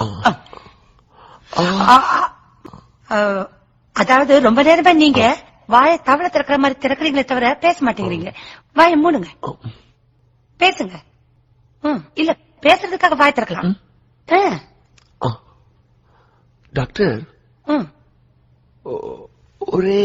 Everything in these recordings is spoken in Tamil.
ஆ. ஆ, ஆ, அதாவது ரொம்ப நேரமா நீங்க வாயை தவளை திறக்கிற மாதிரி திறக்கிறீங்களே தவிர பேச மாட்டேங்கிறீங்க வாயை மூடுங்க பேசுங்க ம், இல்ல பேசுறதுக்காக வாய் திறக்கலாம் ஆ, ஆ. டாக்டர் ம். ஒ- ஒரே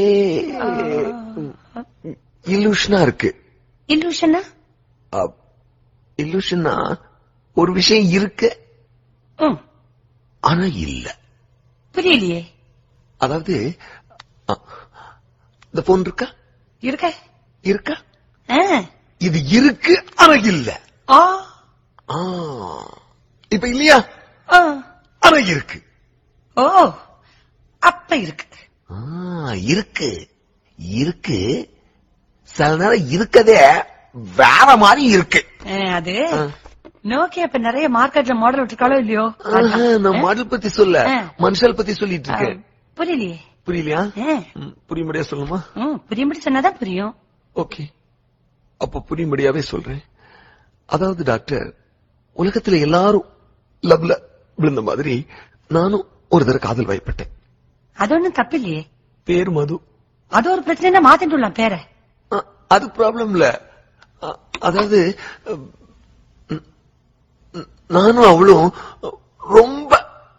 இல்லூஷனா இருக்கு இல்லூஷனா இல்லூஷனா ஒரு விஷயம் இருக்கு ம், ஆனா இல்ல புரியலையே அதாவது ஆ, இந்த போன் இருக்கா இருக்க இருக்கா ஆ, இது இருக்கு ஆனா இல்ல ஆ, ஆ. இப்ப இல்லையா ஆ. ஆனா இருக்கு ஓ அப்ப இருக்கு ஆ, இருக்கு இருக்கு சில நேரம் இருக்கதே வேற மாதிரி இருக்கு ஆ, அது ஆ. நோக்கியா இப்ப நிறைய மார்க்கெட்ல மாடல் விட்டுருக்காளோ இல்லையோ ஆஹா, நான் மாடல் பத்தி சொல்ல ஆ. மனுஷால் பத்தி சொல்லிட்டு ஆ, இருக்கேன் புரியலையே புரியலையா ஆ, ம், புரியும்படியா சொல்லுமா ம், புரியும்படி சொன்னாதான் புரியும் ஓகே அப்ப புரியும்படியாவே சொல்றேன் அதாவது டாக்டர் உலகத்துல எல்லாரும் லவ்ல விழுந்த மாதிரி நானும் ஒரு தடவை காதல் வயப்பட்டேன் அது ஒண்ணும் தப்பு இல்லையே பேர் மது அது ஒரு பிரச்சனை மாத்திட்டு விடலாம் பேரை ஆ, அது ப்ராப்ளம் இல்ல ஆ, அதாவது ம், ம், நானும் அவளும் ரொம்ப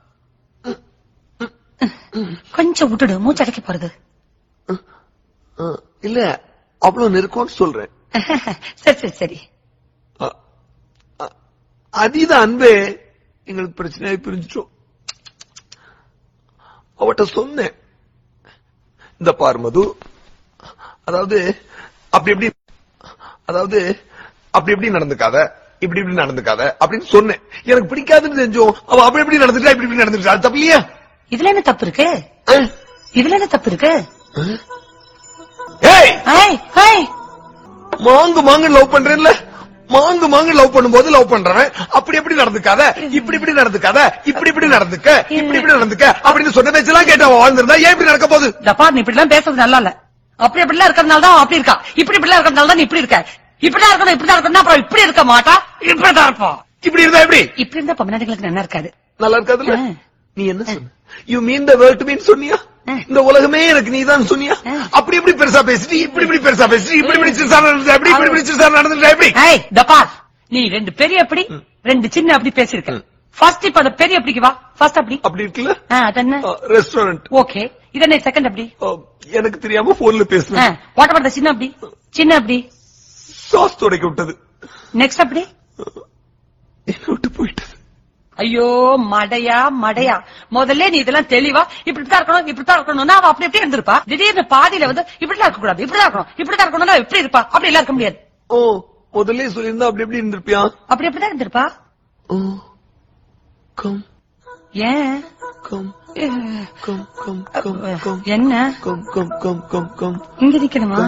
கொஞ்சம் விட்டுடு மூச்சடைக்க போறது ஆ, இல்ல அவ்வளவு நெருக்கம்னு சொல்றேன் சரி சரி சரி ஆ, ஆ, அதீத அன்பே எங்களுக்கு பிரச்சனையாய் பிரிஞ்சிட்டோம் அவட்ட சொன்னேன் இந்த பார் மது அதாவது அப்படி எப்படி அதாவது அப்படி எப்படி நடந்துக்காத இப்படி இப்படி நடந்துக்காத அப்படின்னு சொன்னேன் எனக்கு பிடிக்காதுன்னு தெரிஞ்சோம் அவ அப்படி எப்படி நடந்துட்டா இப்படி இப்படி நடந்துட்டா அது தப்பு இல்லையா இதுல என்ன தப்பு இருக்கு ஆ? இதுல என்ன தப்பு இருக்கு ஏய் ஐய், ஐய். மாங்கு மாங்கு லவ் பண்றேன்ல மாங்கு மாங்கு லவ் பண்ணும்போது லவ் பண்றவன் அப்படி எப்படி நடந்துக்காத இப்படி இப்படி நடந்துக்காத இப்படி இப்படி நடந்துக்க இப்படி இப்படி நடந்துக்க அப்படின்னு சொன்ன பேச்செல்லாம் கேட்டு அவன் வாழ்ந்திருந்தா ஏன் இப்படி நடக்க போகுது தப்பா நீ இப்படி எல்லாம் பேசுறது நல்லா இல்ல அப்படி இப்படி எல்லாம் இருக்கிறதுனால தான் அவன் அப்படி இருக்கா இப்படி இப்படி எல்லாம் இருக்கிறதுனால தான் நீ இப்படி இருக்க இப்படிதான் இருக்கணும் இப்படிதான் இருக்கணும் அப்புறம் இப்படி இருக்க மாட்டா இப்படிதான் இருப்போம் இப்படி இருந்தா எப்படி இப்படி இருந்தா பொம்மநாடுகளுக்கு நல்லா இருக்காது நல்லா இருக்காதுல்ல ஆ. நீ என்ன சொன்ன யூ மீன் த வேர்ல்ட் மீன் சொன்னியா ஆ. இந்த உலகமே எனக்கு நீதான் சொன்னியா ஆ. அப்படி இப்படி பெருசா பேசிட்டு இப்படி இப்படி பெருசா பேசிட்டு இப்படி இப்படி சிறுசா நடந்துட்டா எப்படி இப்படி இப்படி சிறுசா நடந்துட்டா எப்படி ஏய் தப்பா நீ ரெண்டு பெரிய அப்படி ரெண்டு சின்ன அப்படி பேசிருக்க ஃபர்ஸ்ட் இப்ப அந்த பெரிய அப்படிக்கு வா ஃபர்ஸ்ட் அப்படி அப்படி இருக்குல்ல ஆ, அது என்ன ரெஸ்டாரண்ட் ஓகே இது என்ன செகண்ட் அப்படி எனக்கு தெரியாம போன்ல பேசுவேன் வாட் அபவுட் சின்ன அப்படி சின்ன அப்படி சாஸ் துடைக்க விட்டது நெக்ஸ்ட் அப்படி என்ன விட்டு போயிட்டது ஐயோ மடையா மடையா முதல்ல நீ இதெல்லாம் தெளிவா இப்படித்தான் இருக்கணும் இப்படித்தான் இருக்கணும்னா அவ அப்படி எப்படி இருந்திருப்பா திடீர்னு பாதியில வந்து இப்படிலாம் இருக்க கூடாது இப்படிதான் இருக்கணும் இப்படிதான் இருக்கணும்னா எப்படி இருப்பா அப்படி எல்லாம் இருக்க முடியாது ஓ முதல்ல சொல்லியிருந்தா அப்படி எப்படி இருந்திருப்பியா அப்படி எப்படிதான் இருந்திருப்பா ஓ கம் ஏன் கம் அஹ், கம் கம் கம் கம் என்ன come come come come come இங்க நிக்கணுமா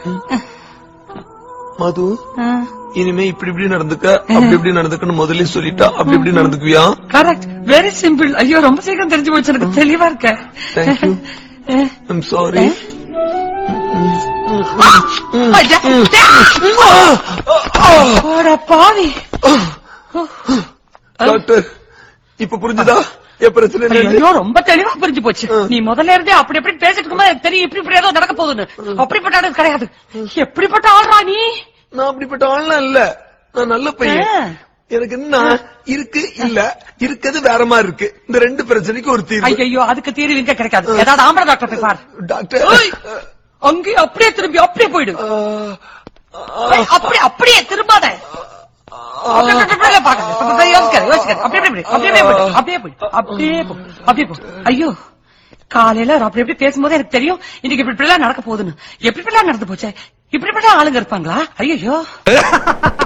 மது Uh, இனிமே இப்படி இப்படி நடந்துக்க அப்படி இப்படி நடந்துக்கன்னு முதல்ல சொல்லிட்டா அப்படி இப்படி நடந்துக்குவியா கரெக்ட் வெரி சிம்பிள் ஐயோ ரொம்ப சீக்கிரம் தெரிஞ்சு போச்சு எனக்கு தெளிவா இருக்க Thank you. அஹ், ஐம் சாரி ஐயா, போடா பாவி டாக்டர் இப்ப புரிஞ்சுதா என் பிரச்சனை என்னன்னு? ஐயோ ரொம்ப தெளிவா புரிஞ்சு போச்சு நீ முதல்ல இருந்தே அப்படி எப்படி பேசிட்டு இருக்கும்போது எனக்கு தெரியும் இப்படி இப்படி ஏதோ நடக்க போகுதுன்னு அப்படிப்பட்ட ஆளு கிடையாது எப்படிப்பட்ட ஆள்றா நீ நான் அப்படிப்பட்ட ஆள்லாம் இல்ல நான் நல்ல பையன் ஆ. எனக்கு என்ன இருக்கு இல்ல இருக்குது வேற மாதிரி இருக்கு இந்த ரெண்டு பிரச்சனைக்கு ஒரு தீர்வு ஐயோ அதுக்கு தீர்வு இங்க கிடைக்காது ஏதாவது ஆம்பளை டாக்டர் போய் பாரு டாக்டர் ஏய், அங்கேயே அப்படியே திரும்பி அப்படியே போயிடு ஆ, ஏய், அப்படியே அப்படியே திரும்பாத அப்படியே, அப்படியே, அப்படியே பாக்காத. அப்படியே, அப்படியே யோசிக்காத, யோசிக்காத. அப்படியே, அப்படியே, அப்படியே, அப்படியே போயிடு. அப்படியே போயிடு. அப்படியே போ. அப்படியே போ. ஐயோ காலையில அவர் அப்படி எப்படி பேசும்போது எனக்கு தெரியும் இன்னைக்கு இப்படி இப்படி எல்லாம் நடக்க போகுதுன்னு எப்படி இப்படி எல்லாம் நடந்து போச்சே இப்படி இப்படி எல்லாம் ஆளுங்க இருப்பாங்களா ஐயோ